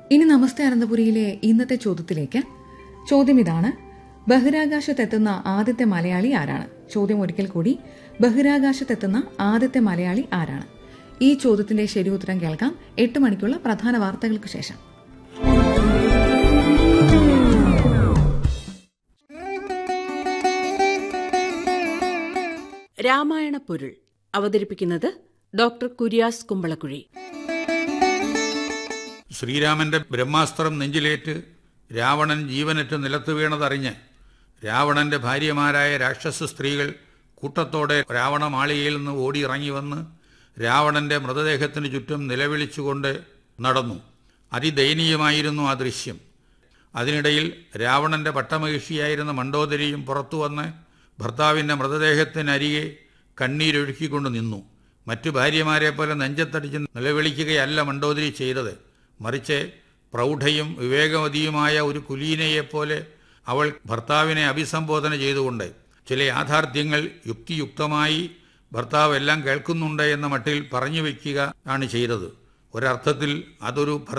ഇനി നമസ്തേ അനന്തപുരിയിലെ ഇന്നത്തെ ചോദ്യത്തിലേക്ക് ചോദ്യം ഇതാണ് ബഹിരാകാശത്തെത്തുന്ന ആദ്യത്തെ മലയാളി ആരാണ് ചോദ്യം ഒരിക്കൽ കൂടി ബഹിരാകാശത്തെത്തുന്ന ആദ്യത്തെ മലയാളി ആരാണ് ഈ ചോദ്യത്തിന്റെ ശരിയുത്തരം കേൾക്കാം എട്ട് മണിക്കുള്ള പ്രധാന വാർത്തകൾക്ക് ശേഷം രാമായണ പൊരുൾ അവതരിപ്പിക്കുന്നത് ഡോക്ടർ കുര്യാസ് കുമ്പളക്കുഴി ശ്രീരാമന്റെ ബ്രഹ്മാസ്ത്രം നെഞ്ചിലേറ്റ് രാവണൻ ജീവനറ്റ് നിലത്തു വീണതറിഞ്ഞ് രാവണന്റെ ഭാര്യമാരായ രാക്ഷസ സ്ത്രീകൾ കൂട്ടത്തോടെ രാവണമാളികയിൽ നിന്ന് ഓടിയിറങ്ങി വന്ന് രാവണന്റെ മൃതദേഹത്തിന് ചുറ്റും നിലവിളിച്ചുകൊണ്ട് നടന്നു അതിദയനീയമായിരുന്നു ആ ദൃശ്യം അതിനിടയിൽ രാവണന്റെ പട്ടമഹിഷിയായിരുന്ന മണ്ഡോദരിയും പുറത്തു വന്ന് ഭർത്താവിൻ്റെ മൃതദേഹത്തിനരികെ കണ്ണീരൊഴുക്കിക്കൊണ്ട് നിന്നു മറ്റു ഭാര്യമാരെ പോലെ നെഞ്ചത്തടിച്ച് നിലവിളിക്കുകയല്ല മണ്ഡോദരി ചെയ്തത് മറിച്ച് പ്രൗഢയും വിവേകവതിയുമായ ഒരു കുലീനയെപ്പോലെ അവൾ ഭർത്താവിനെ അഭിസംബോധന ചെയ്തുകൊണ്ട് ചില യാഥാർത്ഥ്യങ്ങൾ യുക്തിയുക്തമായി ഭർത്താവ് എല്ലാം കേൾക്കുന്നുണ്ട് എന്ന മട്ടിൽ പറഞ്ഞു വയ്ക്കുക ആണ് ചെയ്തത് ഒരർത്ഥത്തിൽ അതൊരു